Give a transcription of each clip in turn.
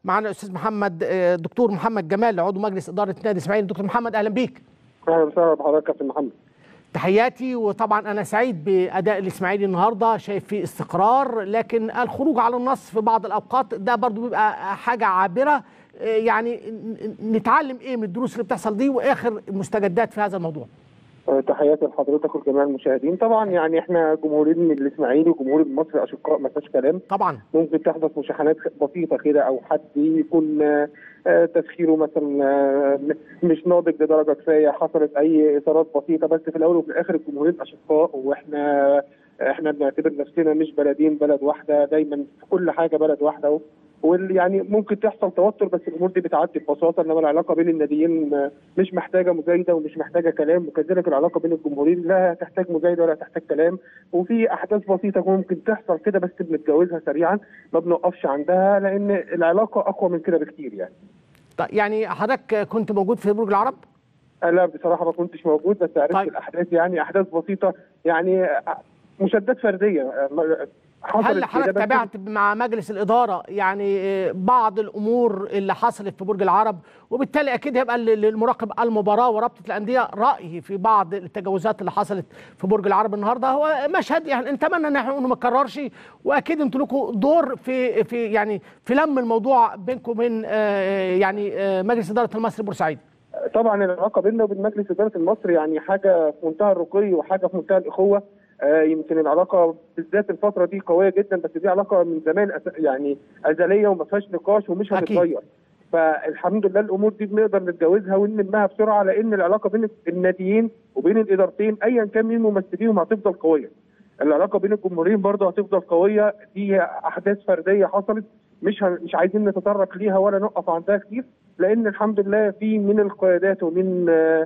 معنا الاستاذ محمد دكتور محمد جمال عضو مجلس اداره نادي الاسماعيلي دكتور محمد اهلا بيك اهلا وسهلا بحضرتك يا كابتن محمد تحياتي وطبعا انا سعيد باداء الاسماعيلي النهارده شايف فيه استقرار لكن الخروج على النص في بعض الاوقات ده برضو بيبقى حاجه عابره يعني نتعلم ايه من الدروس اللي بتحصل دي واخر المستجدات في هذا الموضوع تحياتي لحضرتك وجميع المشاهدين طبعا يعني احنا جمهورين الاسماعيلي وجمهور المصري اشقاء ما فيهاش كلام طبعا ممكن تحدث مشاحنات بسيطه كده او حد يكون تسخيره مثلا مش ناضج لدرجه كفايه حصلت اي اثارات بسيطه بس في الاول وفي الاخر الجمهورين اشقاء واحنا احنا بنعتبر نفسنا مش بلدين بلد واحده دايما في كل حاجه بلد واحده يعني ممكن تحصل توتر بس الامور دي بتعدي ببساطه انما العلاقه بين الناديين مش محتاجه مزايده ومش محتاجه كلام وكذلك العلاقه بين الجمهورين لا تحتاج مزايده ولا تحتاج كلام وفي احداث بسيطه ممكن تحصل كده بس بنتجاوزها سريعا ما بنوقفش عندها لان العلاقه اقوى من كده بكتير يعني. طيب يعني حضرتك كنت موجود في برج العرب؟ لا بصراحه ما كنتش موجود بس عرفت طيب. الاحداث يعني احداث بسيطه يعني مشادات فرديه هل حضرتك تابعت مع مجلس الاداره يعني بعض الامور اللي حصلت في برج العرب وبالتالي اكيد هيبقى للمراقب المباراه ورابطه الانديه راي في بعض التجاوزات اللي حصلت في برج العرب النهارده هو مشهد يعني نتمنى ان احنا ما يكررش واكيد انتوا لكم دور في في يعني في لم الموضوع بينكم وبين يعني مجلس اداره المصري بورسعيد طبعا العلاقه بيننا وبين مجلس اداره المصري يعني حاجه في منتهى الرقي وحاجه في منتهى الاخوه آه يمكن العلاقه بالذات الفتره دي قويه جدا بس دي علاقه من زمان يعني ازليه وما فيهاش نقاش ومش هتتغير فالحمد لله الامور دي بنقدر نتجاوزها ونلمها بسرعه لان العلاقه بين الناديين وبين الادارتين ايا كان مين ممثليهم هتفضل قويه. العلاقه بين الجمهورين برضه هتفضل قويه دي احداث فرديه حصلت مش مش عايزين نتطرق ليها ولا نقف عندها كتير لان الحمد لله في من القيادات ومن آه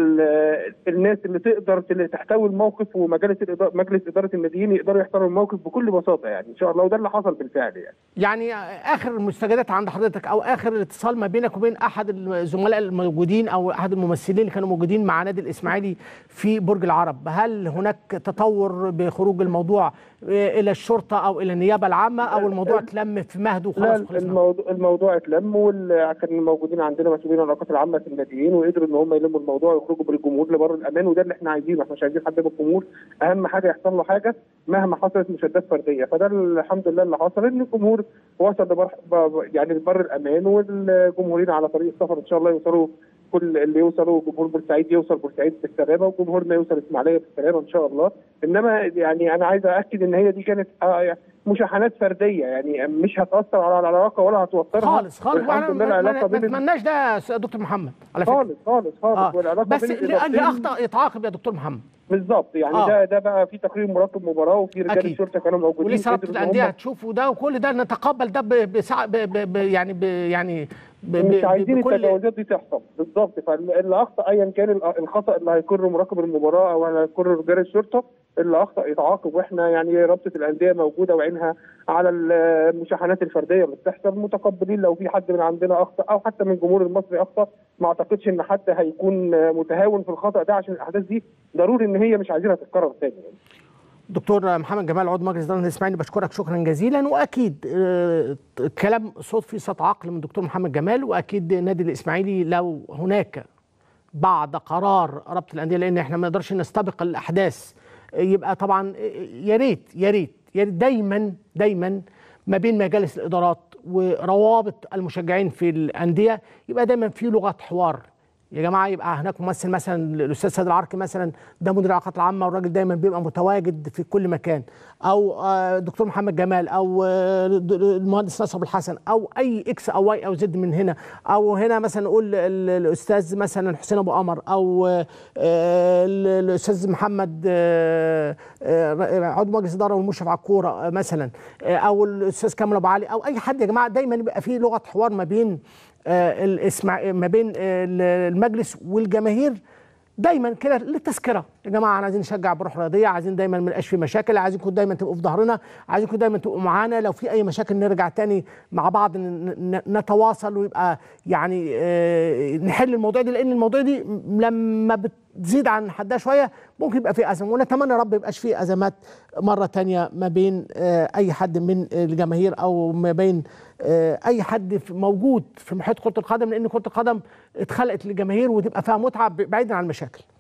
الناس اللي تقدر تحتوي الموقف ومجلس الإدارة مجلس اداره الناديين يقدروا يحترموا الموقف بكل بساطه يعني ان شاء الله وده اللي حصل بالفعل يعني. يعني اخر المستجدات عند حضرتك او اخر الاتصال ما بينك وبين احد الزملاء الموجودين او احد الممثلين اللي كانوا موجودين مع نادي الاسماعيلي في برج العرب، هل هناك تطور بخروج الموضوع الى الشرطه او الى النيابه العامه او الموضوع اتلم في مهد وخلاص لا الموضوع الموضوع اتلم وكان موجودين عندنا مسؤولين العلاقات العامه في الناديين وقدروا ان هم يلموا الموضوع ويخرجوا بالجمهور لبر الامان وده اللي احنا عايزينه احنا مش عايزين حد من الجمهور اهم حاجه يحصل له حاجه مهما حصلت مشادات فرديه فده الحمد لله اللي حصل ان الجمهور وصل لبر يعني لبر الامان والجمهورين على طريق السفر ان شاء الله يوصلوا كل اللي يوصلوا جمهور بورسعيد يوصل بورسعيد بالسلامه وجمهورنا يوصل اسماعيليه بالسلامه ان شاء الله انما يعني انا عايز ااكد ان هي دي كانت مشاحنات فرديه يعني مش هتاثر على العلاقه ولا هتوترها خالص خالص الحمد لله العلاقه ما نتمناش ده يا دكتور محمد على فكره خالص خالص خالص آه. والعلاقه بس اللي اخطا يتعاقب يا دكتور محمد بالظبط يعني آه. ده ده بقى في تقرير مراقب مباراه وفي رجال الشرطه كانوا موجودين ولسه رابطه الانديه هتشوفوا ده وكل ده نتقبل ده بسع... ب... ب... يعني ب... يعني ب... مش عايزين التجاوزات دي تحصل بالظبط فاللي اخطا ايا كان الخطا اللي هيقر مراقب المباراه او اللي هيقر رجال الشرطه اللي اخطا يتعاقب واحنا يعني رابطه الانديه موجوده وعينها على المشاحنات الفرديه اللي بتحصل متقبلين لو في حد من عندنا اخطا او حتى من الجمهور المصري اخطا ما اعتقدش ان حد هيكون متهاون في الخطا ده عشان الاحداث دي ضروري ان هي مش عايزينها تتكرر تاني يعني. دكتور محمد جمال عضو مجلس اداره الاسماعيلي بشكرك شكرا جزيلا واكيد كلام صوت في صوت عقل من دكتور محمد جمال واكيد نادي الاسماعيلي لو هناك بعد قرار رابطه الانديه لان احنا ما نقدرش نستبق الاحداث يبقى طبعا يا ريت يا ريت يا ريت دايما دايما ما بين مجالس الادارات وروابط المشجعين في الانديه يبقى دايما في لغه حوار يا جماعه يبقى هناك ممثل مثلا الاستاذ سيد العركي مثلا ده مدير العلاقات العامه والراجل دايما بيبقى متواجد في كل مكان او دكتور محمد جمال او المهندس نصر الحسن او اي اكس او واي او زد من هنا او هنا مثلا نقول الاستاذ مثلا حسين ابو قمر او الاستاذ محمد عضو مجلس اداره والمشرف على الكوره مثلا او الاستاذ كامل ابو علي او اي حد يا جماعه دايما يبقى في لغه حوار ما بين الاسمع ما بين المجلس والجماهير دايما كده للتذكره يا جماعه احنا عايزين نشجع بروح رياضيه عايزين دايما ما يبقاش في مشاكل عايزينكم دايما تبقوا في ظهرنا عايزينكم دايما تبقوا معانا لو في اي مشاكل نرجع تاني مع بعض ن- ن- نتواصل ويبقى يعني آه، نحل الموضوع ده لان الموضوع دي لما بتزيد عن حدها شويه ممكن يبقى في ازمه ونتمنى يا رب يبقاش في ازمات مره تانية ما بين آه، اي حد من الجماهير او ما بين آه، اي حد في- موجود في محيط كره القدم لان كره القدم اتخلقت للجماهير وتبقى فيها متعه بعيدا عن المشاكل